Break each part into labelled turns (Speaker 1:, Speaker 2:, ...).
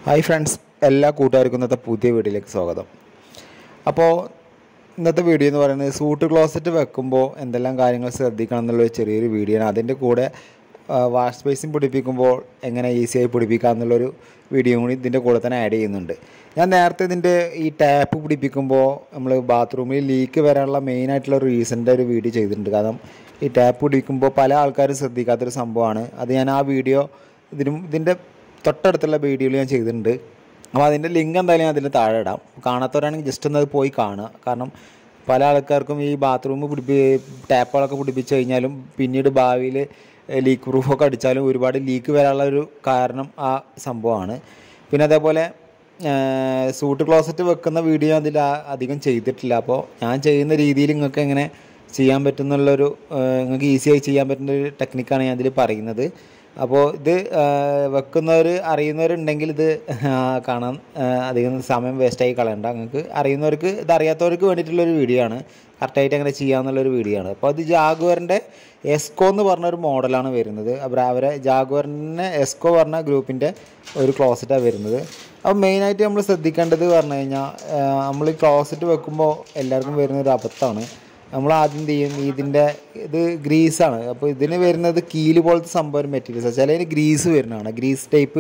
Speaker 1: hi friends എല്ലാ കൂട്ടുകാർക്കും ഇന്നത്തെ പുതിയ വീഡിയോയിലേക്ക് സ്വാഗതം അപ്പോൾ ഇന്നത്തെ വീഡിയോ എന്ന് പറയുന്നത് സൂട്ട് ക്ലോസറ്റ് വെക്കുമ്പോൾ എന്തെല്ലാം കാര്യങ്ങൾ ശ്രദ്ധിക്കണം എന്നുള്ളൊരു ചെറിയൊരു വീഡിയോ ആണ് അതിൻ്റെ കൂടെ വാഷ് സ്പേസിങ് പിടിപ്പിക്കുമ്പോൾ എങ്ങനെ ഈസിയായി പിടിപ്പിക്കാം എന്നുള്ളൊരു വീഡിയോ കൂടി ഇതിൻ്റെ കൂടെ തന്നെ ആഡ് ചെയ്യുന്നുണ്ട് ഞാൻ നേരത്തെ ഇതിൻ്റെ ഈ ടാപ്പ് പിടിപ്പിക്കുമ്പോൾ നമ്മൾ ബാത്റൂമിൽ ലീക്ക് വരാനുള്ള മെയിൻ ആയിട്ടുള്ള ഒരു റീസണിൻ്റെ ഒരു വീഡിയോ ചെയ്തിട്ടുണ്ട് കാരണം ഈ ടാപ്പ് പിടിക്കുമ്പോൾ പല ആൾക്കാരും ശ്രദ്ധിക്കാത്തൊരു സംഭവമാണ് അത് ഞാൻ ആ വീഡിയോ ഇതിനും ഇതിൻ്റെ തൊട്ടടുത്തുള്ള വീഡിയോയിൽ ഞാൻ ചെയ്തിട്ടുണ്ട് അപ്പോൾ അതിൻ്റെ ലിങ്ക് എന്തായാലും ഞാൻ അതിൽ താഴെ ഇടാം കാണാത്തവരാണെങ്കിൽ ജസ്റ്റ് ഒന്ന് അത് പോയി കാണുക കാരണം പല ആൾക്കാർക്കും ഈ ബാത്റൂം പിടിപ്പി ടാപ്പുകളൊക്കെ പിടിപ്പിച്ച് കഴിഞ്ഞാലും പിന്നീട് ഭാവിയിൽ ലീക്ക് പ്രൂഫൊക്കെ അടിച്ചാലും ഒരുപാട് ലീക്ക് വരാനുള്ള ഒരു കാരണം ആ സംഭവമാണ് പിന്നെ അതേപോലെ സൂട്ട് ക്ലോസറ്റ് വെക്കുന്ന വീഡിയോ അതിൽ ആ- അധികം ചെയ്തിട്ടില്ല അപ്പോൾ ഞാൻ ചെയ്യുന്ന രീതിയിൽ നിങ്ങൾക്ക് എങ്ങനെ ചെയ്യാൻ പറ്റുന്നുള്ളൊരു നിങ്ങൾക്ക് ഈസിയായി ചെയ്യാൻ പറ്റുന്ന ഒരു ടെക്നിക്കാണ് ഞാൻ ഇതിൽ പറയുന്നത് അപ്പോൾ ഇത് വെക്കുന്നവർ അറിയുന്നവരുണ്ടെങ്കിൽ ഇത് ആ, കാണാൻ ആ, അധികം സമയം വേസ്റ്റായി കളയണ്ട നിങ്ങൾക്ക് അറിയുന്നവർക്ക് ഇത് അറിയാത്തവർക്ക് വേണ്ടിയിട്ടുള്ളൊരു വീഡിയോ ആണ് കറക്റ്റായിട്ട് അങ്ങനെ ചെയ്യാമെന്നുള്ളൊരു വീഡിയോ ആണ് അപ്പോൾ അത് ജാഗുവറിൻ്റെ എസ്കോ എന്ന് പറഞ്ഞൊരു മോഡലാണ് വരുന്നത് അപ്പോൾ അവരെ ജാഗുവറിൻ്റെ എസ്കോ പറഞ്ഞ ഗ്രൂപ്പിൻ്റെ ഒരു ക്ലോസറ്റാണ് വരുന്നത് അപ്പോൾ മെയിനായിട്ട് നമ്മൾ ശ്രദ്ധിക്കേണ്ടത് പറഞ്ഞു കഴിഞ്ഞാൽ നമ്മൾ ഈ ക്ലോസറ്റ് വെക്കുമ്പോൾ എല്ലാവർക്കും വരുന്ന ഒരു അബദ്ധമാണ് നമ്മൾ ആദ്യം എന്ത് ചെയ്യും ഇതിൻ്റെ ഇത് ഗ്രീസാണ് അപ്പോൾ ഇതിന് വരുന്നത് കീല് പോലത്തെ സംഭവം ഒരു മെറ്റീരിയൽസ് ചിലതിന് ഗ്രീസ് വരുന്നതാണ് ഗ്രീസ് ടൈപ്പ്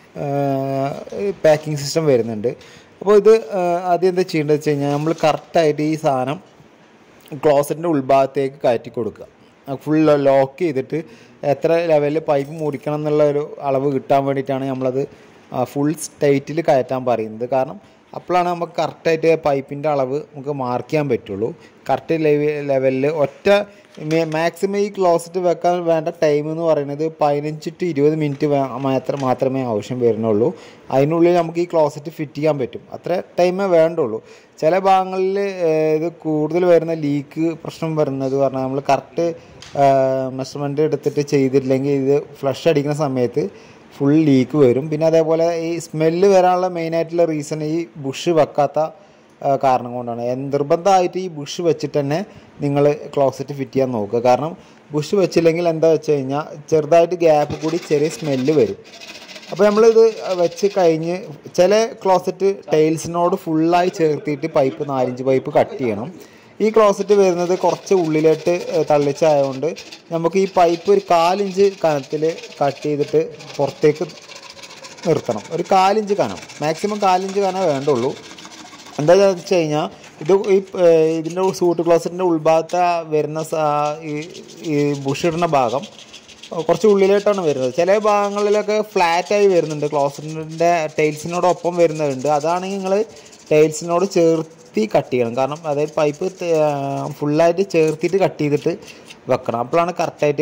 Speaker 1: പാക്കിംഗ് സിസ്റ്റം വരുന്നുണ്ട് അപ്പോൾ ഇത് ആ, ആദ്യം എന്താ ചെയ്യേണ്ടത് വെച്ച് കഴിഞ്ഞാൽ നമ്മൾ കറക്റ്റായിട്ട് ഈ സാധനം ക്ലോസറ്റിൻ്റെ ഉൾഭാഗത്തേക്ക് കയറ്റി കൊടുക്കുക ഫുൾ ലോക്ക് ചെയ്തിട്ട് എത്ര ലെവലിൽ പൈപ്പ് മുറിക്കണം എന്നുള്ള ഒരു അളവ് കിട്ടാൻ വേണ്ടിയിട്ടാണ് നമ്മളത് ഫുൾ സ്റ്റൈറ്റിൽ കയറ്റാൻ പറയുന്നത് കാരണം അപ്പോഴാണ് നമുക്ക് കറക്റ്റായിട്ട് പൈപ്പിൻ്റെ അളവ് നമുക്ക് മാർക്ക് ചെയ്യാൻ പറ്റുള്ളൂ കറക്റ്റ് ലെവലിൽ ഒറ്റ മാക്സിമം ഈ ക്ലോസറ്റ് വെക്കാൻ വേണ്ട ടൈം എന്ന് പറയുന്നത് പതിനഞ്ച് ടു ഇരുപത് മിനിറ്റ് മാത്രം മാത്രമേ ആവശ്യം വരുന്നുള്ളൂ അതിനുള്ളിൽ നമുക്ക് ഈ ക്ലോസറ്റ് ഫിറ്റ് ചെയ്യാൻ പറ്റും അത്ര ടൈമേ വേണ്ടുള്ളൂ ചില ഭാഗങ്ങളിൽ ഇത് കൂടുതൽ വരുന്ന ലീക്ക് പ്രശ്നം വരുന്നത് പറഞ്ഞാൽ നമ്മൾ കറക്റ്റ് മെഷർമെൻറ്റ് എടുത്തിട്ട് ചെയ്തിട്ടില്ലെങ്കിൽ ഇത് ഫ്ലഷ് അടിക്കുന്ന സമയത്ത് ഫുൾ ലീക്ക് വരും പിന്നെ അതേപോലെ ഈ സ്മെല്ല് വരാനുള്ള മെയിനായിട്ടുള്ള റീസൺ ഈ ബുഷ് വെക്കാത്ത ആ, കാരണം കൊണ്ടാണ് എൻ- നിർബന്ധമായിട്ട് ഈ ബുഷ് വെച്ചിട്ട് തന്നെ നിങ്ങൾ ക്ലോസറ്റ് ഫിറ്റ് ചെയ്യാൻ നോക്കുക കാരണം ബുഷ് വെച്ചില്ലെങ്കിൽ എന്താ വെച്ച് കഴിഞ്ഞാൽ ചെറുതായിട്ട് ഗ്യാപ്പ് കൂടി ചെറിയ സ്മെല്ല് വരും അപ്പോൾ നമ്മളിത് വെച്ച് കഴിഞ്ഞ് ചില ക്ലോസറ്റ് ടൈൽസിനോട് ഫുള്ളായി ചേർത്തിയിട്ട് പൈപ്പ് നാലഞ്ച് പൈപ്പ് കട്ട് ചെയ്യണം ഈ ക്ലോസറ്റ് വരുന്നത് കുറച്ച് ഉള്ളിലോട്ട് തള്ളിച്ചായതുകൊണ്ട് നമുക്ക് ഈ പൈപ്പ് ഒരു കാലിഞ്ച് കനത്തിൽ കട്ട് ചെയ്തിട്ട് പുറത്തേക്ക് നിർത്തണം ഒരു കാലിഞ്ച് കനം മാക്സിമം കാലിഞ്ച് കനം വേണ്ടുള്ളൂ എന്താ വെച്ച് കഴിഞ്ഞാൽ ഇത് ഈ ഏഹ്, ഇതിൻ്റെ സൂട്ട് ക്ലോസറ്റിൻ്റെ ഉൾഭാഗത്ത് വരുന്ന സ- ഈ ഈ ബുഷ് ഇടുന്ന ഭാഗം കുറച്ച് ഉള്ളിലോട്ടാണ് വരുന്നത് ചില ഭാഗങ്ങളിലൊക്കെ ഫ്ലാറ്റായി വരുന്നുണ്ട് ക്ലോസറ്റിൻ്റെ ടൈൽസിനോടൊപ്പം വരുന്നുണ്ട് അതാണെങ്കിൽ നിങ്ങൾ ടൈൽസിനോട് ചേർത്തി കട്ട് ചെയ്യണം കാരണം അതായത് പൈപ്പ് ഫുള്ളായിട്ട് ചേർത്തിട്ട് കട്ട് ചെയ്തിട്ട് വെക്കണം അപ്പോഴാണ് കറക്റ്റായിട്ട്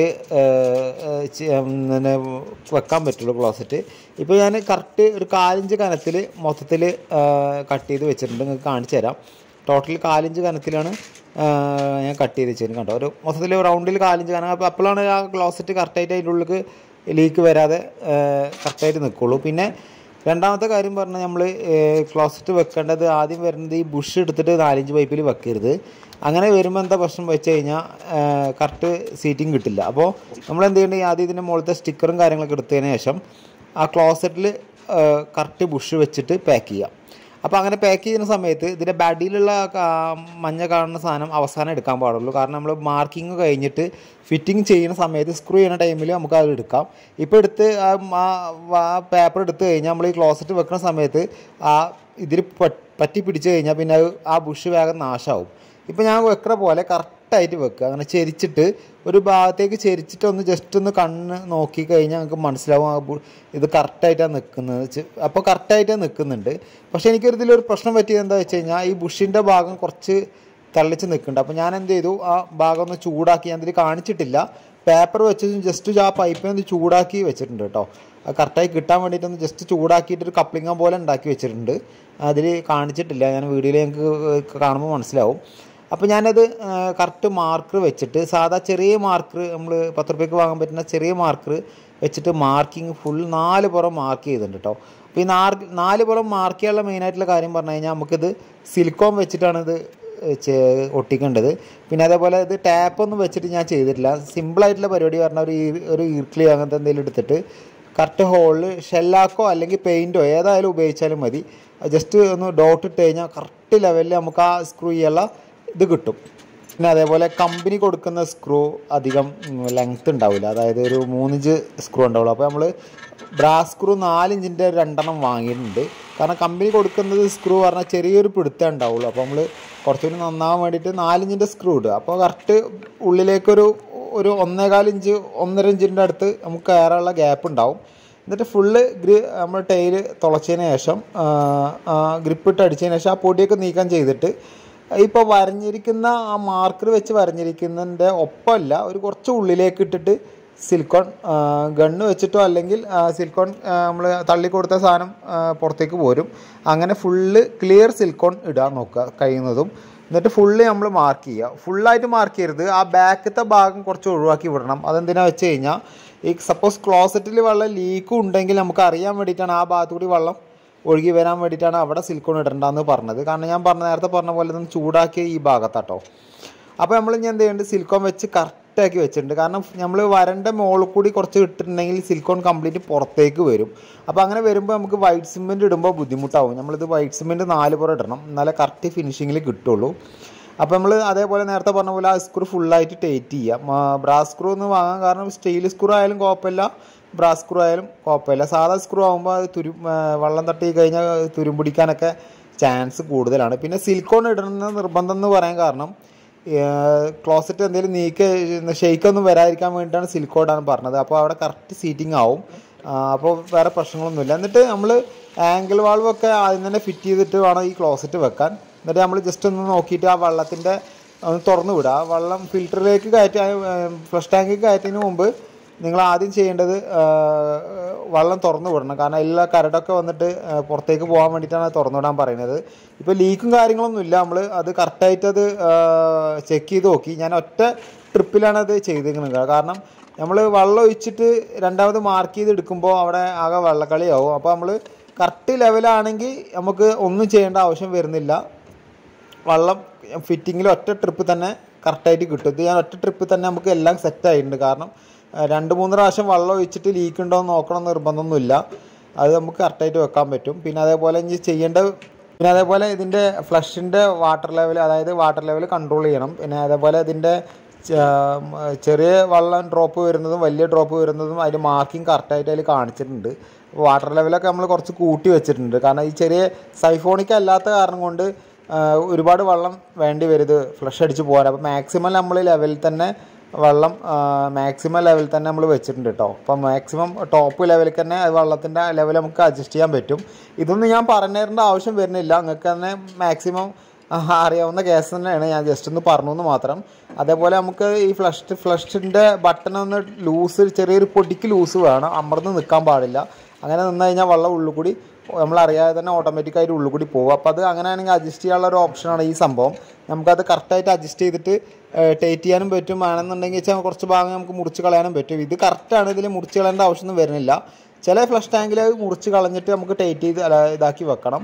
Speaker 1: പിന്നെ വെക്കാൻ പറ്റുള്ളൂ ക്ലോസറ്റ് ഇപ്പോൾ ഞാൻ കറക്റ്റ് ഒരു കാലിഞ്ച് കനത്തിൽ മൊത്തത്തിൽ കട്ട് ചെയ്ത് വെച്ചിട്ടുണ്ട് നിങ്ങൾക്ക് കാണിച്ചു തരാം ടോട്ടൽ കാലിഞ്ച് കനത്തിലാണ് ആ, ഞാൻ കട്ട് ചെയ്ത് വെച്ചിരുന്നത് കണ്ടോ ഒരു മൊത്തത്തിൽ റൗണ്ടിൽ കാലിഞ്ച് കനം അപ്പോൾ അപ്പോഴാണ് ആ ക്ലോസറ്റ് കറക്റ്റായിട്ട് അതിൻ്റെ ഉള്ളിൽ ലീക്ക് വരാതെ കറക്റ്റായിട്ട് നിൽക്കുള്ളൂ പിന്നെ രണ്ടാമത്തെ കാര്യം പറഞ്ഞാൽ നമ്മൾ ക്ലോസറ്റ് വെക്കേണ്ടത് ആദ്യം വരുന്നത് ഈ ബുഷ് എടുത്തിട്ട് നാലഞ്ച് പൈപ്പിൽ വെക്കരുത് അങ്ങനെ വരുമ്പോൾ എന്താ പ്രശ്നം വെച്ച് കഴിഞ്ഞാൽ കറക്റ്റ് സീറ്റിംഗ് കിട്ടില്ല അപ്പോൾ നമ്മൾ എന്ത് ചെയ്യേണ്ടത് ആദ്യം ഇതിൻ്റെ മുകളിലത്തെ സ്റ്റിക്കറും കാര്യങ്ങളൊക്കെ എടുത്തതിന് ശേഷം ആ ക്ലോസറ്റിൽ കറക്റ്റ് ബുഷ് വെച്ചിട്ട് പാക്ക് ചെയ്യാം അപ്പോൾ അങ്ങനെ പാക്ക് ചെയ്യുന്ന സമയത്ത് ഇതിൻ്റെ ബാഡിയിലുള്ള മഞ്ഞ കാണുന്ന സാധനം അവസാനം എടുക്കാൻ പാടുള്ളൂ കാരണം നമ്മൾ മാർക്കിങ് കഴിഞ്ഞിട്ട് ഫിറ്റിംഗ് ചെയ്യുന്ന സമയത്ത് സ്ക്രൂ ചെയ്യുന്ന ടൈമിൽ നമുക്ക് അത് എടുക്കാം ഇപ്പോൾ എടുത്ത് ആ പേപ്പർ എടുത്ത് കഴിഞ്ഞാൽ നമ്മൾ ഈ ക്ലോസറ്റ് വെക്കുന്ന സമയത്ത് ആ ഇതിൽ പറ്റി പിടിച്ച് കഴിഞ്ഞാൽ പിന്നെ അത് ആ ബുഷ് വേഗം നാശമാവും ഇപ്പോൾ ഞാൻ വെക്കുന്ന പോലെ കറക്റ്റായിട്ട് വെക്കുക അങ്ങനെ ചെരിച്ചിട്ട് ഒരു ഭാഗത്തേക്ക് ചെരിച്ചിട്ട് ഒന്ന് ജസ്റ്റ് ഒന്ന് കണ്ണ് നോക്കി കഴിഞ്ഞാൽ നമുക്ക് മനസ്സിലാവും ആ ബു- ഇത് കറക്റ്റായിട്ടാണ് നിൽക്കുന്നത് ചെ- അപ്പോൾ കറക്റ്റായിട്ടാണ് നിൽക്കുന്നുണ്ട് പക്ഷേ എനിക്കൊരു ഇതിലൊരു പ്രശ്നം പറ്റിയത് എന്താ വെച്ച് കഴിഞ്ഞാൽ ഈ ബുഷിൻ്റെ ഭാഗം കുറച്ച് തള്ളിച്ച് നിൽക്കുന്നുണ്ട് അപ്പോൾ ഞാൻ എന്ത് ചെയ്തു ആ ഭാഗം ഒന്ന് ചൂടാക്കി ഞാൻ ഇതിൽ കാണിച്ചിട്ടില്ല പേപ്പർ വെച്ച് ജസ്റ്റ് ആ പൈപ്പിനെ ഒന്ന് ചൂടാക്കി വെച്ചിട്ടുണ്ട് കേട്ടോ അത് കറക്റ്റായി കിട്ടാൻ വേണ്ടിയിട്ടൊന്ന് ജസ്റ്റ് ചൂടാക്കിയിട്ട് ഒരു കപ്ലിങ്ങ പോലെ ഉണ്ടാക്കി വെച്ചിട്ടുണ്ട് അതിൽ കാണിച്ചിട്ടില്ല ഞാൻ വീഡിയോയിൽ ഞങ്ങൾക്ക് കാണുമ്പോൾ മനസ്സിലാവും അപ്പോൾ ഞാനത് കറക്റ്റ് മാർക്കർ വെച്ചിട്ട് സാധാ ചെറിയ മാർക്കർ നമ്മൾ പത്ത് റുപ്യക്ക് വാങ്ങാൻ പറ്റുന്ന ചെറിയ മാർക്കർ വെച്ചിട്ട് മാർക്കിങ് ഫുൾ നാല് പുറം മാർക്ക് ചെയ്തിട്ടുണ്ട് കേട്ടോ അപ്പോൾ ഈ നാല് നാല് പുറം മാർക്ക് ചെയ്യാനുള്ള മെയിനായിട്ടുള്ള കാര്യം പറഞ്ഞു കഴിഞ്ഞാൽ നമുക്കിത് സിലിക്കോൺ വെച്ചിട്ടാണ് ഇത് ചെ- ഒട്ടിക്കേണ്ടത് പിന്നെ അതേപോലെ ഇത് ടാപ്പൊന്നും വെച്ചിട്ട് ഞാൻ ചെയ്തിട്ടില്ല സിമ്പിളായിട്ടുള്ള പരിപാടി പറഞ്ഞാൽ ഒരു ഈ- ഒരു ഈർക്കിളി അങ്ങനത്തെ എന്തെങ്കിലും എടുത്തിട്ട് കറക്റ്റ് ഹോളിൽ ഷെല്ലാക്കോ അല്ലെങ്കിൽ പെയിൻറ്റോ ഏതായാലും ഉപയോഗിച്ചാലും മതി ജസ്റ്റ് ഒന്ന് ഡോട്ട് ഇട്ട് കഴിഞ്ഞാൽ കറക്റ്റ് ലെവലിൽ നമുക്ക് ആ സ്ക്രൂ ചെയ്യാനുള്ള ഇത് കിട്ടും പിന്നെ അതേപോലെ കമ്പനി കൊടുക്കുന്ന സ്ക്രൂ അധികം ലെങ്ത് ഉണ്ടാവില്ല അതായത് ഒരു മൂന്നിഞ്ച് സ്ക്രൂ ഉണ്ടാവുള്ളൂ അപ്പോൾ നമ്മൾ ബ്രാസ് സ്ക്രൂ നാലിഞ്ചിൻ്റെ രണ്ടെണ്ണം വാങ്ങിയിട്ടുണ്ട് കാരണം കമ്പനി കൊടുക്കുന്നത് സ്ക്രൂ പറഞ്ഞാൽ ചെറിയൊരു പിടുത്തം ഉണ്ടാവുള്ളൂ അപ്പോൾ നമ്മൾ കുറച്ചുകൂടി നന്നാവാൻ വേണ്ടിയിട്ട് നാലിഞ്ചിൻ്റെ സ്ക്രൂ ഇടുക അപ്പോൾ കറക്റ്റ് ഉള്ളിലേക്കൊരു ഒരു ഒന്നേകാൽ ഇഞ്ച് ഒന്നര ഇഞ്ചിൻ്റെ അടുത്ത് നമുക്ക് കയറാനുള്ള ഗ്യാപ്പ് ഉണ്ടാവും എന്നിട്ട് ഫുള്ള് ഗ്രി നമ്മൾ ടൈല് തുളച്ചതിന് ശേഷം ഗ്രിപ്പിട്ട് അടിച്ചതിന് ശേഷം ആ പൊടിയൊക്കെ നീക്കം ചെയ്തിട്ട് ഇപ്പോൾ വരഞ്ഞിരിക്കുന്ന ആ മാർക്കർ വെച്ച് വരഞ്ഞിരിക്കുന്നതിൻ്റെ ഒപ്പമല്ല ഒരു കുറച്ച് ഉള്ളിലേക്ക് ഇട്ടിട്ട് സിലിക്കോൺ ഗണ്ണ് വെച്ചിട്ടോ അല്ലെങ്കിൽ സിലിക്കോൺ നമ്മൾ തള്ളി കൊടുത്ത സാധനം ആ, പുറത്തേക്ക് പോരും അങ്ങനെ ഫുള്ള് ക്ലിയർ സിലിക്കോൺ ഇടാൻ നോക്കുക കഴിയുന്നതും എന്നിട്ട് ഫുള്ള് നമ്മൾ മാർക്ക് ചെയ്യുക ഫുള്ളായിട്ട് മാർക്ക് ചെയ്യരുത് ആ ബാക്കത്തെ ഭാഗം കുറച്ച് ഒഴിവാക്കി വിടണം അതെന്തിനാ വെച്ച് കഴിഞ്ഞാൽ ഈ സപ്പോസ് ക്ലോസറ്റിൽ വെള്ളം ലീക്കും ഉണ്ടെങ്കിൽ നമുക്ക് അറിയാൻ വേണ്ടിയിട്ടാണ് ആ ഭാഗത്തുകൂടി വെള്ളം ഒഴുകി വരാൻ വേണ്ടിയിട്ടാണ് അവിടെ സിലിക്കോൺ ഇടണ്ടെന്ന് പറഞ്ഞത് കാരണം ഞാൻ പറഞ്ഞ നേരത്തെ പറഞ്ഞ പോലെ ഒന്ന് ചൂടാക്കിയ ഈ ഭാഗത്താട്ടോ അപ്പോൾ നമ്മൾ ഇനി എന്ത് ചെയ്യുന്നുണ്ട് സിലിക്കോൺ വെച്ച് കറക്റ്റാക്കി വെച്ചിട്ടുണ്ട് കാരണം നമ്മൾ വരണ്ട മുകളിൽ കൂടി കുറച്ച് ഇട്ടിട്ടുണ്ടെങ്കിൽ സിലിക്കോൺ കംപ്ലീറ്റ് പുറത്തേക്ക് വരും അപ്പോൾ അങ്ങനെ വരുമ്പോൾ നമുക്ക് വൈറ്റ് സിമെൻറ്റ് ഇടുമ്പോൾ ബുദ്ധിമുട്ടാവും നമ്മളിത് വൈറ്റ് സിമെൻറ്റ് നാല് പുറം ഇടണം എന്നാലേ കറക്റ്റ് ഫിനിഷിങ്ങിൽ കിട്ടുള്ളൂ അപ്പോൾ നമ്മൾ അതേപോലെ നേരത്തെ പറഞ്ഞ പോലെ ആ സ്ക്രൂ ഫുള്ളായിട്ട് ടൈറ്റ് ചെയ്യാം ബ്രാസ് സ്ക്രൂ എന്ന് വാങ്ങാൻ കാരണം സ്റ്റീൽ സ്ക്രൂ ആയാലും കുഴപ്പമില്ല ബ്രാസ് സ്ക്രൂ ആയാലും കുഴപ്പമില്ല സാധാ സ്ക്രൂ ആകുമ്പോൾ അത് തുരു ആ, വെള്ളം തട്ടി കഴിഞ്ഞാൽ തുരുമ്പിടിക്കാനൊക്കെ ചാൻസ് കൂടുതലാണ് പിന്നെ സിലിക്കോൺ ഇടുന്ന നിർബന്ധം എന്ന് പറയാൻ കാരണം ക്ലോസറ്റ് എന്തെങ്കിലും നീക്ക് ഷെയ്ക്കൊന്നും വരാതിരിക്കാൻ വേണ്ടിയിട്ടാണ് സിലിക്കോൺ ഇടാൻ പറഞ്ഞത് അപ്പോൾ അവിടെ കറക്റ്റ് സീറ്റിംഗ് ആവും ആ, അപ്പോൾ വേറെ പ്രശ്നങ്ങളൊന്നുമില്ല എന്നിട്ട് നമ്മൾ ആംഗിൾ വാൾവൊക്കെ ആദ്യം തന്നെ ഫിറ്റ് ചെയ്തിട്ട് വേണം ഈ ക്ലോസറ്റ് വെക്കാൻ എന്നിട്ട് നമ്മൾ ജസ്റ്റ് ഒന്ന് നോക്കിയിട്ട് ആ വെള്ളത്തിൻ്റെ ഒന്ന് തുറന്നു വിടുക ആ വെള്ളം ഫിൽറ്ററിലേക്ക് കയറ്റി ഫ്ലഷ് ടാങ്കിലേക്ക് കയറ്റുന്നതിന് മുമ്പ് നിങ്ങൾ ആദ്യം ചെയ്യേണ്ടത് ആ, വെള്ളം തുറന്നു വിടണം കാരണം എല്ലാ കരടൊക്കെ വന്നിട്ട് ആ, പുറത്തേക്ക് പോകാൻ വേണ്ടിയിട്ടാണ് അത് തുറന്നു വിടാൻ പറയുന്നത് ഇപ്പോൾ ലീക്കും കാര്യങ്ങളൊന്നും ഇല്ല നമ്മൾ അത് കറക്റ്റായിട്ട് അത് ചെക്ക് ചെയ്ത് നോക്കി ഞാൻ ഒറ്റ ട്രിപ്പിലാണ് അത് ചെയ്തിരിക്കുന്നത് കാരണം നമ്മൾ വെള്ളം ഒഴിച്ചിട്ട് രണ്ടാമത് മാർക്ക് ചെയ്ത് എടുക്കുമ്പോൾ അവിടെ ആകെ വെള്ളക്കളിയാവും അപ്പോൾ നമ്മൾ കറക്റ്റ് ലെവലാണെങ്കിൽ നമുക്ക് ഒന്നും ചെയ്യേണ്ട ആവശ്യം വരുന്നില്ല വെള്ളം ഫിറ്റിങ്ങിൽ ഒറ്റ ട്രിപ്പ് തന്നെ കറക്റ്റായിട്ട് കിട്ടും ഇത് ഞാൻ ഒറ്റ ട്രിപ്പ് തന്നെ നമുക്ക് എല്ലാം സെറ്റ് ആയിട്ടുണ്ട് കാരണം ആ, രണ്ട് മൂന്ന് പ്രാവശ്യം വെള്ളം ഒഴിച്ചിട്ട് ലീക്ക് ഉണ്ടോ എന്ന് നോക്കണം എന്ന് നിർബന്ധമൊന്നുമില്ല അത് നമുക്ക് കറക്റ്റായിട്ട് വെക്കാൻ പറ്റും പിന്നെ അതേപോലെ ഇനി ചെയ്യേണ്ട പിന്നെ അതേപോലെ ഇതിൻ്റെ ഫ്ലഷിൻ്റെ വാട്ടർ ലെവൽ അതായത് വാട്ടർ ലെവൽ കൺട്രോൾ ചെയ്യണം പിന്നെ അതേപോലെ ഇതിൻ്റെ ച- മ, ചെറിയ വെള്ളം ഡ്രോപ്പ് വരുന്നതും വലിയ ഡ്രോപ്പ് വരുന്നതും അതിൻ്റെ മാർക്കിംഗ് കറക്റ്റായിട്ട് അതിൽ കാണിച്ചിട്ടുണ്ട് വാട്ടർ ലെവലൊക്കെ നമ്മൾ കുറച്ച് കൂട്ടി വെച്ചിട്ടുണ്ട് കാരണം ഈ ചെറിയ സൈഫോണിക് അല്ലാത്ത കാരണം കൊണ്ട് ആ, ഒരുപാട് വെള്ളം വേണ്ടി വരുത് ഫ്ലഷ് അടിച്ച് പോകാൻ അപ്പോൾ മാക്സിമം നമ്മൾ ലെവലിൽ തന്നെ വെള്ളം മാക്സിമം ലെവലിൽ തന്നെ നമ്മൾ വെച്ചിട്ടുണ്ട് കേട്ടോ അപ്പോൾ മാക്സിമം ടോപ്പ് ലെവലിൽ തന്നെ അത് വെള്ളത്തിൻ്റെ ലെവൽ നമുക്ക് അഡ്ജസ്റ്റ് ചെയ്യാൻ പറ്റും ഇതൊന്നും ഞാൻ പറഞ്ഞു തരേണ്ട ആവശ്യം വരുന്നില്ല നിങ്ങൾക്ക് തന്നെ മാക്സിമം അറിയാവുന്ന കേസ് തന്നെയാണ് ഞാൻ ജസ്റ്റ് ഒന്ന് പറഞ്ഞു എന്ന് മാത്രം അതേപോലെ നമുക്ക് ഈ ഫ്ലഷ് ഫ്ലഷിൻ്റെ ബട്ടൺ ഒന്ന് ലൂസ് ചെറിയൊരു പൊടിക്ക് ലൂസ് വേണം അമർന്ന് നിൽക്കാൻ പാടില്ല അങ്ങനെ നിന്ന് കഴിഞ്ഞാൽ വെള്ളം ഉള്ളിൽ കൂടി നമ്മൾ അറിയാതെ തന്നെ ഓട്ടോമാറ്റിക്കായിട്ട് ഉള്ളിൽ കൂടി പോകും അപ്പോൾ അത് അങ്ങനെയാണെങ്കിൽ അഡ്ജസ്റ്റ് ചെയ്യാനുള്ള ഒരു ഓപ്ഷനാണ് ഈ സംഭവം നമുക്കത് കറക്റ്റായിട്ട് അഡ്ജസ്റ്റ് ചെയ്തിട്ട് ടൈറ്റ് ചെയ്യാനും പറ്റും വേണമെന്നുണ്ടെങ്കിൽ വെച്ചാൽ കുറച്ച് ഭാഗം നമുക്ക് മുറിച്ച് കളയാനും പറ്റും ഇത് കറക്റ്റാണ് ഇതിൽ മുറിച്ച് കളയേണ്ട ആവശ്യമൊന്നും വരുന്നില്ല ചില ഫ്ലഷ് ടാങ്കിൽ അത് മുറിച്ച് കളഞ്ഞിട്ട് നമുക്ക് ടൈറ്റ് ചെയ്ത് അല്ല, ഇതാക്കി വെക്കണം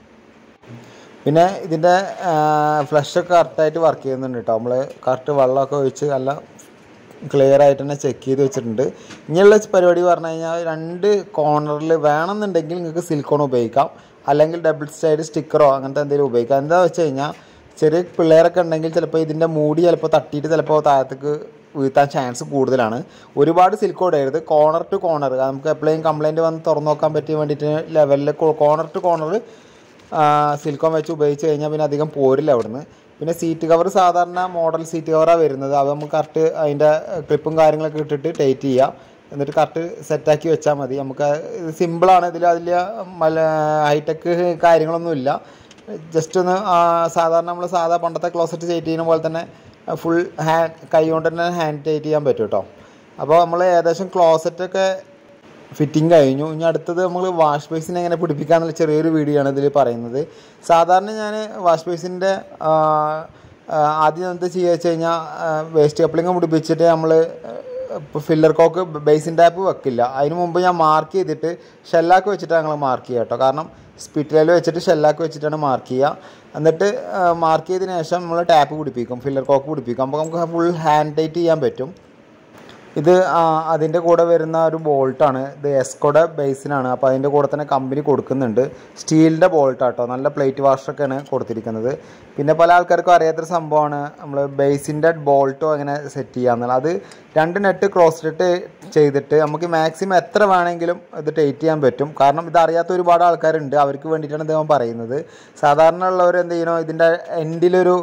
Speaker 1: പിന്നെ ഇതിൻ്റെ ഫ്ലഷൊക്കെ കറക്റ്റായിട്ട് വർക്ക് ചെയ്യുന്നുണ്ട് കേട്ടോ നമ്മൾ കറക്റ്റ് വെള്ളമൊക്കെ ഒഴിച്ച് നല്ല ക്ലിയർ ആയിട്ട് തന്നെ ചെക്ക് ചെയ്ത് വെച്ചിട്ടുണ്ട് ഇനിയുള്ള പരിപാടി പറഞ്ഞു കഴിഞ്ഞാൽ രണ്ട് കോർണറിൽ വേണമെന്നുണ്ടെങ്കിൽ നിങ്ങൾക്ക് സിലിക്കോൺ ഉപയോഗിക്കാം അല്ലെങ്കിൽ ഡബിൾ സൈഡ് സ്റ്റിക്കറോ അങ്ങനത്തെ എന്തെങ്കിലും ഉപയോഗിക്കാം എന്താ വെച്ച് കഴിഞ്ഞാൽ ചെറിയ പിള്ളേരൊക്കെ ഉണ്ടെങ്കിൽ ചിലപ്പോൾ ഇതിൻ്റെ മൂടി ചിലപ്പോൾ തട്ടിയിട്ട് ചിലപ്പോൾ താഴത്തേക്ക് വീഴ്ത്താൻ ചാൻസ് കൂടുതലാണ് ഒരുപാട് സിലിക്കോൺ ഇടരുത് കോർണർ ടു കോർണർ നമുക്ക് എപ്പോഴും കംപ്ലൈൻറ്റ് വന്ന് തുറന്നു നോക്കാൻ പറ്റിയ വേണ്ടിയിട്ട് ലെവലിൽ കോർണർ ടു കോർണർ സിലിക്കോൺ വെച്ച് ഉപയോഗിച്ച് കഴിഞ്ഞാൽ പിന്നെ അധികം പോരില്ല അവിടുന്ന് പിന്നെ സീറ്റ് കവർ സാധാരണ മോഡൽ സീറ്റ് കവറാണ് വരുന്നത് അത് നമുക്ക് കറക്റ്റ് അതിൻ്റെ ക്ലിപ്പും കാര്യങ്ങളൊക്കെ ഇട്ടിട്ട് ടൈറ്റ് ചെയ്യാം എന്നിട്ട് കറക്റ്റ് സെറ്റാക്കി വെച്ചാൽ മതി നമുക്ക് ഇത് സിമ്പിളാണ് ഇതിൽ അതിൽ മല ഹൈടെക് കാര്യങ്ങളൊന്നുമില്ല ജസ്റ്റ് ഒന്ന് ആ, സാധാരണ നമ്മൾ സാധാ പണ്ടത്തെ ക്ലോസറ്റ് ടൈറ്റ് ചെയ്യുന്ന പോലെ തന്നെ ഫുൾ ഹാൻഡ് കൈ കൊണ്ട് തന്നെ ഹാൻഡ് ടൈറ്റ് ചെയ്യാൻ പറ്റും കേട്ടോ അപ്പോൾ നമ്മൾ ഏകദേശം ക്ലോസറ്റൊക്കെ ഫിറ്റിംഗ് കഴിഞ്ഞു ഇനി അടുത്തത് നമ്മൾ വാഷ് ബേസിനെ എങ്ങനെ പിടിപ്പിക്കാന്നുള്ള ചെറിയൊരു വീഡിയോ ആണ് ഇതിൽ പറയുന്നത് സാധാരണ ഞാൻ വാഷ് ബേസിൻ്റെ ആദ്യം എന്താ ചെയ്യുക വെച്ച് കഴിഞ്ഞാൽ വേസ്റ്റ് കപ്ലിങ് പിടിപ്പിച്ചിട്ട് നമ്മൾ ഫില്ലർ കോക്ക് ബേസിൻ ടാപ്പ് വെക്കില്ല അതിന് മുമ്പ് ഞാൻ മാർക്ക് ചെയ്തിട്ട് ഷെല്ലാക്ക് വെച്ചിട്ട് ഞങ്ങൾ മാർക്ക് ചെയ്യുക കേട്ടോ കാരണം സ്പിറ്റിൽ വെച്ചിട്ട് ഷെല്ലാക്ക് വെച്ചിട്ടാണ് മാർക്ക് ചെയ്യുക എന്നിട്ട് മാർക്ക് ചെയ്തതിന് ശേഷം നമ്മൾ ടാപ്പ് പിടിപ്പിക്കും ഫില്ലർ കോക്ക് പിടിപ്പിക്കും അപ്പോൾ നമുക്ക് ഫുൾ ഹാൻഡ് ടൈറ്റ് ചെയ്യാൻ പറ്റും ഇത് ആ, അതിൻ്റെ കൂടെ വരുന്ന ഒരു ബോൾട്ടാണ് ഇത് എസ്കോയുടെ ബേസിനാണ് അപ്പോൾ അതിൻ്റെ കൂടെ തന്നെ കമ്പനി കൊടുക്കുന്നുണ്ട് സ്റ്റീലിൻ്റെ ബോൾട്ടാട്ടോ നല്ല പ്ലേറ്റ് വാഷൊക്കെയാണ് കൊടുത്തിരിക്കുന്നത് പിന്നെ പല ആൾക്കാർക്കും അറിയാത്തൊരു സംഭവമാണ് നമ്മൾ ബേസിൻ്റെ ബോൾട്ടോ അങ്ങനെ സെറ്റ് ചെയ്യാന്നുള്ളത് അത് രണ്ട് നെറ്റ് ക്രോസ് നെറ്റ് ചെയ്തിട്ട് നമുക്ക് മാക്സിമം എത്ര വേണമെങ്കിലും ഇത് ടൈറ്റ് ചെയ്യാൻ പറ്റും കാരണം ഇത് അറിയാത്ത ഒരുപാട് ആൾക്കാരുണ്ട് അവർക്ക് വേണ്ടിയിട്ടാണ് ഇദ്ദേഹം പറയുന്നത് സാധാരണ ഉള്ളവർ എന്ത് ചെയ്യണോ ഇതിൻ്റെ എൻഡിലൊരു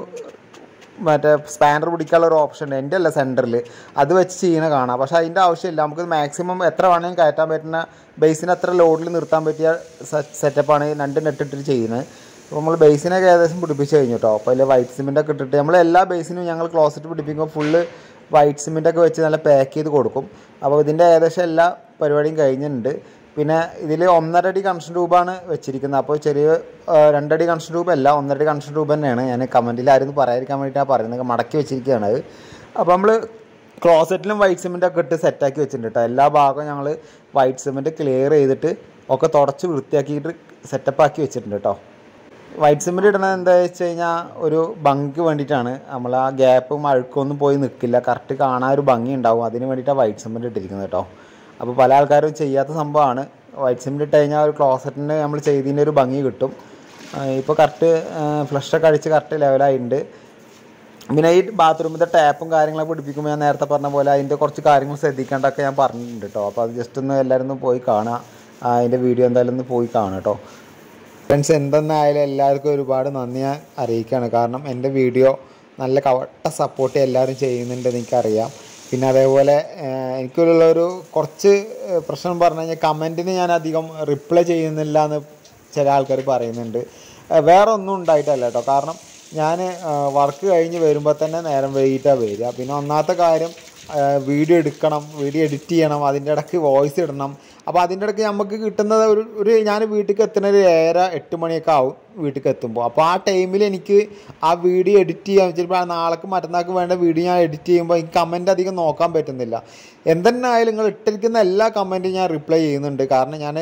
Speaker 1: മറ്റേ സ്പാനർ പിടിക്കാനുള്ള ഒരു ഓപ്ഷൻ ഉണ്ട് എൻ്റെ അല്ല സെൻറ്ററിൽ അത് വെച്ച് ചെയ്യുന്ന കാണാം പക്ഷേ അതിൻ്റെ ആവശ്യമില്ല നമുക്ക് മാക്സിമം എത്ര വേണമെങ്കിലും കയറ്റാൻ പറ്റുന്ന ബേസിന് എത്ര ലോഡിൽ നിർത്താൻ പറ്റിയ സെറ്റപ്പാണ് രണ്ട് നെറ്റ് ഇട്ടിട്ട് ചെയ്യുന്നത് അപ്പോൾ നമ്മൾ ബേസിനൊക്കെ ഏകദേശം പിടിപ്പിച്ച് കഴിഞ്ഞു കേട്ടോ അപ്പോൾ അതിൽ വൈറ്റ് സിമെൻ്റ് ഒക്കെ ഇട്ടിട്ട് നമ്മൾ എല്ലാ ബേസിനും ഞങ്ങൾ ക്ലോസറ്റ് പിടിപ്പിക്കുമ്പോൾ ഫുള്ള് വൈറ്റ് സിമെൻ്റ് ഒക്കെ വെച്ച് നല്ല പാക്ക് ചെയ്ത് കൊടുക്കും അപ്പോൾ ഇതിൻ്റെ ഏകദേശം എല്ലാ പരിപാടിയും കഴിഞ്ഞിട്ടുണ്ട് പിന്നെ ഇതിൽ ഒന്നര അടി കണക്ഷൻ രൂപമാണ് വെച്ചിരിക്കുന്നത് അപ്പോൾ ചെറിയ ആ, രണ്ടടി കണക്ഷൻ രൂപ അല്ല ഒന്നരടി കണക്ഷൻ രൂപ തന്നെയാണ് ഞാൻ കമൻറ്റിൽ ആരും പറയാതിരിക്കാൻ വേണ്ടിയിട്ടാണ് പറയുന്നത് മടക്കി വെച്ചിരിക്കുകയാണ് അത് അപ്പോൾ നമ്മൾ ക്ലോസറ്റിലും വൈറ്റ് സിമെൻ്റ് ഒക്കെ ഇട്ട് സെറ്റാക്കി വെച്ചിട്ടുണ്ട് കേട്ടോ എല്ലാ ഭാഗവും ഞങ്ങൾ വൈറ്റ് സിമെൻറ്റ് ക്ലിയർ ചെയ്തിട്ട് ഒക്കെ തുടച്ച് വൃത്തിയാക്കിയിട്ട് സെറ്റപ്പാക്കി വെച്ചിട്ടുണ്ട് കേട്ടോ വൈറ്റ് സിമെൻറ്റ് ഇടുന്നത് എന്താ വെച്ച് കഴിഞ്ഞാൽ ഒരു ഭംഗിക്ക് വേണ്ടിയിട്ടാണ് നമ്മൾ ആ ഗ്യാപ്പും അഴുക്കൊന്നും പോയി നിൽക്കില്ല കറക്റ്റ് കാണാൻ ഒരു ഭംഗി ഉണ്ടാവും അതിന് വേണ്ടിയിട്ടാണ് വൈറ്റ് സിമെൻറ്റ് ഇട്ടിരിക്കുന്നത് കേട്ടോ അപ്പോൾ പല ആൾക്കാരും ചെയ്യാത്ത സംഭവമാണ് വൈറ്റ് സിമെൻറ്റ് ഇട്ട് കഴിഞ്ഞാൽ ഒരു ക്ലോസറ്റിന് നമ്മൾ ചെയ്തതിൻ്റെ ഒരു ഭംഗി കിട്ടും ഇപ്പോൾ കറക്റ്റ് ഫ്ലഷൊക്കെ അടിച്ച് കറക്റ്റ് ലെവലായിട്ടുണ്ട് പിന്നെ ഈ ബാത്റൂമിൻ്റെ ടാപ്പും കാര്യങ്ങളൊക്കെ പിടിപ്പിക്കുമ്പോൾ ഞാൻ നേരത്തെ പറഞ്ഞ പോലെ അതിൻ്റെ കുറച്ച് കാര്യങ്ങൾ ശ്രദ്ധിക്കേണ്ടതൊക്കെ ഞാൻ പറഞ്ഞിട്ടുണ്ട് കേട്ടോ അപ്പോൾ അത് ജസ്റ്റ് ഒന്ന് എല്ലാവരും ഒന്ന് പോയി കാണുക ആ, അതിൻ്റെ വീഡിയോ എന്തായാലും ഒന്ന് പോയി കാണുക കേട്ടോ ഫ്രണ്ട്സ് എന്തെന്നായാലും എല്ലാവർക്കും ഒരുപാട് നന്ദി ഞാൻ അറിയിക്കുകയാണ് കാരണം എൻ്റെ വീഡിയോ നല്ല കവട്ട സപ്പോർട്ട് എല്ലാവരും ചെയ്യുന്നുണ്ടെന്ന് എനിക്കറിയാം പിന്നെ അതേപോലെ ഏഹ്, എനിക്കുള്ള ഒരു കുറച്ച് ഏഹ്, പ്രശ്നം പറഞ്ഞു കഴിഞ്ഞാൽ കമൻറ്റിന് ഞാൻ അധികം റിപ്ലൈ ചെയ്യുന്നില്ല എന്ന് ചില ആൾക്കാർ പറയുന്നുണ്ട് ഏഹ്, വേറെ ഒന്നും ഉണ്ടായിട്ടല്ല കേട്ടോ കാരണം ഞാൻ വർക്ക് കഴിഞ്ഞ് വരുമ്പോൾ തന്നെ നേരം വൈകിട്ടാണ് വരിക പിന്നെ ഒന്നാമത്തെ കാര്യം വീഡിയോ എടുക്കണം വീഡിയോ എഡിറ്റ് ചെയ്യണം അതിൻ്റെ ഇടയ്ക്ക് വോയിസ് ഇടണം അപ്പോൾ അതിൻ്റെ ഇടയ്ക്ക് നമുക്ക് കിട്ടുന്നത് ഒരു ഒരു ഞാൻ വീട്ടിലേക്ക് എത്തുന്ന ഒരു ഏഴര എട്ട് മണിയൊക്കെ ആവും വീട്ടിലേക്ക് എത്തുമ്പോൾ അപ്പോൾ ആ ടൈമിൽ എനിക്ക് ആ വീഡിയോ എഡിറ്റ് ചെയ്യാൻ ചിലപ്പോൾ നാളേക്ക് മറ്റന്നാൾക്ക് വേണ്ട വീഡിയോ ഞാൻ എഡിറ്റ് ചെയ്യുമ്പോൾ എനിക്ക് കമൻറ്റ് അധികം നോക്കാൻ പറ്റുന്നില്ല എന്തെന്നായാലും നിങ്ങൾ ഇട്ടിരിക്കുന്ന എല്ലാ കമൻറ്റും ഞാൻ റിപ്ലൈ ചെയ്യുന്നുണ്ട് കാരണം ഞാൻ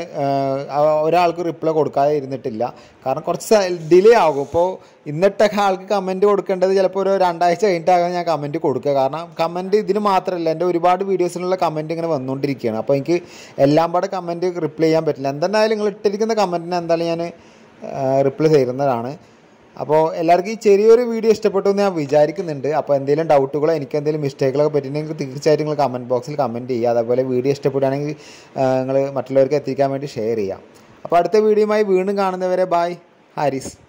Speaker 1: ഒരാൾക്ക് റിപ്ലൈ കൊടുക്കാതെ ഇരുന്നിട്ടില്ല കാരണം കുറച്ച് ഡിലേ ആകും ഇപ്പോൾ ഇന്നിട്ടൊക്കെ ആൾക്ക് കമൻറ്റ് കൊടുക്കേണ്ടത് ചിലപ്പോൾ ഒരു രണ്ടാഴ്ച കഴിഞ്ഞിട്ടാകാൻ ഞാൻ കമൻറ്റ് കൊടുക്കുക കാരണം കമൻറ്റ് ഇതിന് മാത്രമല്ല എൻ്റെ ഒരുപാട് വീഡിയോസിനുള്ള കമൻറ്റ് ഇങ്ങനെ വന്നുകൊണ്ടിരിക്കുകയാണ് അപ്പോൾ എനിക്ക് എല്ലാം പാടെ കമൻറ്റ് റിപ്ലൈ ചെയ്യാൻ പറ്റില്ല എന്തെന്നായാലും നിങ്ങൾ ഇട്ടിരിക്കുന്ന കമൻറ്റിന് എന്തായാലും ഞാൻ റിപ്ലൈ ചെയ്യുന്നതാണ് അപ്പോൾ എല്ലാവർക്കും ഈ ചെറിയൊരു വീഡിയോ ഇഷ്ടപ്പെട്ടു എന്ന് ഞാൻ വിചാരിക്കുന്നുണ്ട് അപ്പോൾ എന്തെങ്കിലും ഡൗട്ടുകളോ എനിക്ക് എന്തെങ്കിലും മിസ്റ്റേക്കുകളൊക്കെ പറ്റിയിട്ടുണ്ടെങ്കിൽ തീർച്ചയായിട്ടും നിങ്ങൾ കമൻറ്റ് ബോക്സിൽ കമൻറ്റ് ചെയ്യുക അതേപോലെ വീഡിയോ ഇഷ്ടപ്പെടുകയാണെങ്കിൽ നിങ്ങൾ മറ്റുള്ളവർക്ക് എത്തിക്കാൻ വേണ്ടി ഷെയർ ചെയ്യാം അപ്പോൾ അടുത്ത വീഡിയോയുമായി വീണ്ടും കാണുന്നവരെ ബായ് ഹാരിസ്